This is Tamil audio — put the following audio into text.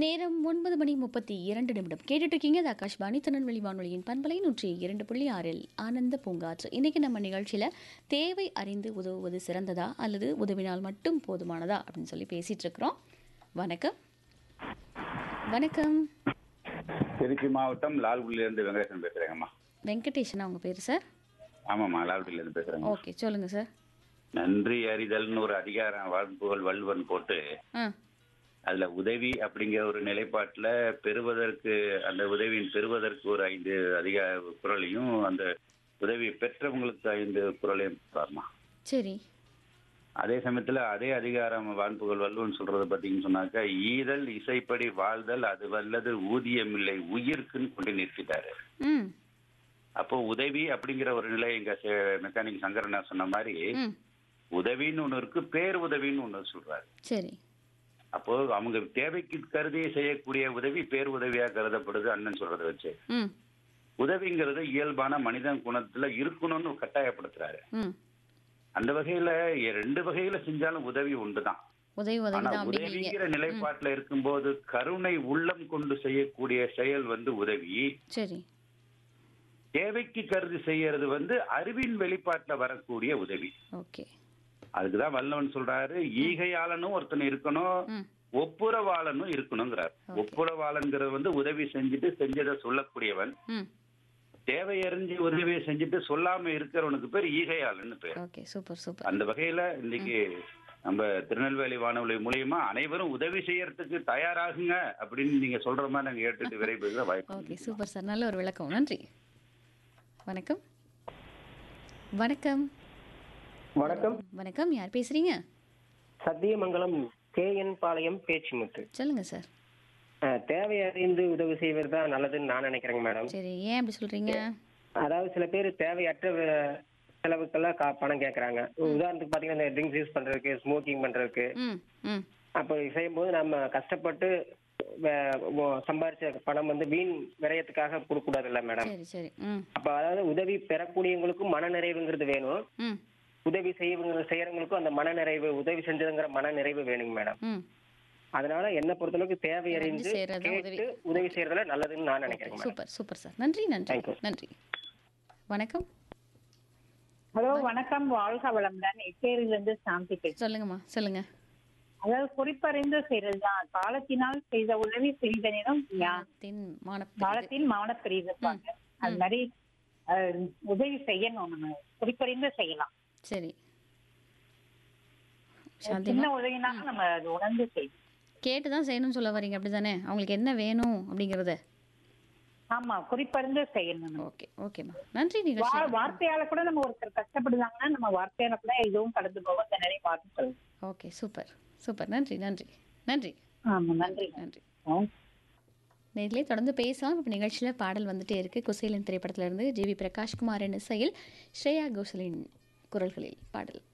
நேரம் ஒன்பது மணி முப்பத்தி இரண்டு நிமிடம் கேட்டுட்டு இருக்கீங்க இது ஆகாஷ்வாணி திருநெல்வேலி வானொலியின் பண்பலை நூற்றி இரண்டு புள்ளி ஆறில் ஆனந்த பூங்காற்று இன்னைக்கு நம்ம நிகழ்ச்சியில் தேவை அறிந்து உதவுவது சிறந்ததா அல்லது உதவினால் மட்டும் போதுமானதா அப்படின்னு சொல்லி பேசிட்டு இருக்கிறோம் வணக்கம் வணக்கம் திருச்சி மாவட்டம் லால்குடியிலேருந்து வெங்கடேசன் பேசுறேங்கம்மா வெங்கடேஷன் அவங்க பேர் சார் ஆமாம்மா லால்குடியிலேருந்து பேசுறேங்க ஓகே சொல்லுங்க சார் நன்றி அறிதல்னு ஒரு அதிகாரம் வாழ்ப்புகள் வள்ளுவன் போட்டு ஆ அதுல உதவி அப்படிங்கிற ஒரு நிலைப்பாட்டுல பெறுவதற்கு அந்த உதவியின் பெறுவதற்கு ஒரு ஐந்து அதிகார குரலையும் அந்த உதவி பெற்றவங்களுக்கு ஐந்து குரலையும் பாருமா சரி அதே சமயத்துல அதே அதிகாரம் வாழ்ப்புகள் வள்ளுவன் சொல்றது பாத்தீங்கன்னு சொன்னாக்கா ஈதல் இசைப்படி வாழ்தல் அது வல்லது ஊதியமில்லை உயிர்க்குன்னு கொண்டு நிறுத்திட்டாரு ம் அப்போ உதவி அப்படிங்கிற ஒரு நிலை எங்க மெக்கானிக் சங்கரனா சொன்ன மாதிரி ம் உதவின்னு ஒண்ணு இருக்கு பேர் உதவின்னு ஒண்ணு சொல்றாரு சரி அப்போ அவங்க தேவைக்கு கருதி செய்யக்கூடிய உதவி பேர் உதவியா கருதப்படுது அண்ணன் சொல்றதை வச்சு ம் உதவிங்கிறது இயல்பான மனிதன் குணத்துல இருக்கணும்னு கட்டாயப்படுத்துறாரு ம் அந்த வகையில எ- ரெண்டு வகையில செஞ்சாலும் உதவி உண்டுதான் உதவி உதவி ஆனா தான் அப்படிங்கிறீங்க உதவிங்கிற நிலைப்பாட்டுல இருக்கும்போது கருணை உள்ளம் கொண்டு செய்யக்கூடிய செயல் வந்து உதவி சரி தேவைக்கு கருதி செய்யறது வந்து அறிவின் வெளிப்பாட்டுல வரக்கூடிய உதவி ஓகே அதுக்குதான் வல்லவன் சொல்றாரு ஈகையாளனும் ஒருத்தன் இருக்கணும் ம் ஒப்புரவாளனும் இருக்கணுங்கிறார் ஒப்புரவாளன்கிறது வந்து உதவி செஞ்சுட்டு செஞ்சதை சொல்லக்கூடியவன் ம் தேவை அறிஞ்சு உதவியை செஞ்சுட்டு சொல்லாம இருக்கிறவனுக்கு பேர் ஈகையாளன்னு பேர் ஓகே சூப்பர் சூப்பர் அந்த வகையில இன்னைக்கு நம்ம திருநெல்வேலி வானொலி மூலியமா அனைவரும் உதவி செய்யறதுக்கு தயாராகுங்க அப்படின்னு நீங்க சொல்ற மாதிரி நாங்க ஏற்றுட்டு விரைவில் வாய்ப்பு ஓகே சூப்பர் சார் நல்ல ஒரு விளக்கம் நன்றி வணக்கம் வணக்கம் வணக்கம் வணக்கம் யார் பேசுறீங்க சத்தியமங்கலம் கேஎன் பாளையம் பேச்சுமுத்து சொல்லுங்க சார் அஹ், தேவை அறிந்து உதவி செய்வது தான் நல்லதுன்னு நான் நினைக்கிறேங்க மேடம் சரி ஏன் அப்படி சொல்றீங்க அதாவது சில பேர் தேவையற்ற வே- செலவுக்கெல்லாம் கா- பணம் கேட்கறாங்க உதாரணத்துக்கு பாத்தீங்கன்னா இந்த ட்ரிங்க்ஸ் யூஸ் பண்றதுக்கு ஸ்மோக்கிங் பண்றதுக்கு ம் ம் அப்போ செய்யும்போது நம்ம கஷ்டப்பட்டு வே- ஓ- சம்பாரிச்ச பணம் வந்து வீண் விரயத்துக்காக கொடுக்க கூடாதுல்ல மேடம் சரி சரி ம் அப்ப அதாவது உதவி பெறக்கூடியவங்களுக்கும் மன நிறைவுங்கிறது வேணும் ம் உதவி செய்யவங்க செய்யறவங்களுக்கும் அந்த மன நிறைவு உதவி செஞ்சதுங்கிற மன நிறைவு வேணுங்க மேடம் ம் அதனால என்ன பொறுத்தளவுக்கு தேவை அறிந்து செய்யறது தான் கேட்டு உதவி செய்யறதுல நல்லதுன்னு நான் நினைக்கிறேன் மேடம். சூப்பர் சூப்பர் சார் நன்றி நன்றி Thank you. நன்றி வணக்கம் ஹலோ வணக்கம் வாழ்க வளமுடன் எட்டேரியில இருந்து சாந்தி பேசுறேன் சொல்லுங்கம்மா சொல்லுங்க அதாவது குறிப்பறிந்து செய்யறதுதான் காலத்தினால் செய்த உதவி சிறிதனிடம் தின் மான காலத்தின் மௌன பிரிவுப்பாங்க அது மாதிரி அஹ், உதவி செய்யணும் நம்ம குறிப்பறிந்து செய்யலாம் சரி சாந்திமா சின்ன உதவினாலும் நம்ம அது உணர்ந்து செய்யணும் கேட்டு தான் செய்யணும்னு சொல்ல வரீங்க அப்படிதானே அவங்களுக்கு என்ன வேணும் அப்படிங்கிறத ஆமா குறிப்பறிந்து செய்யணும் நம்ம. ஓகே ஓகேம்மா நன்றி நிகழ்ச்சி வா- வார்த்தையால கூட நம்ம ஒருத்தர் கஷ்டப்படுதாங்கன்னா நம்ம வார்த்தையால கூட இதுவும் கடந்து போக அந்த நிறைய வார்த்தை சொல்லணும் ஓகே சூப்பர் சூப்பர் நன்றி நன்றி நன்றி ஆமா நன்றி நன்றி ஆ. நேரிலே தொடர்ந்து பேசலாம் இப்போ நிகழ்ச்சியில் பாடல் வந்துட்டே இருக்கு குசேலன் திரைப்படத்திலிருந்து ஜி வி பிரகாஷ்குமாரின் இசையில் ஸ்ரேயா கோஷலின் குரல்களில் பாடல்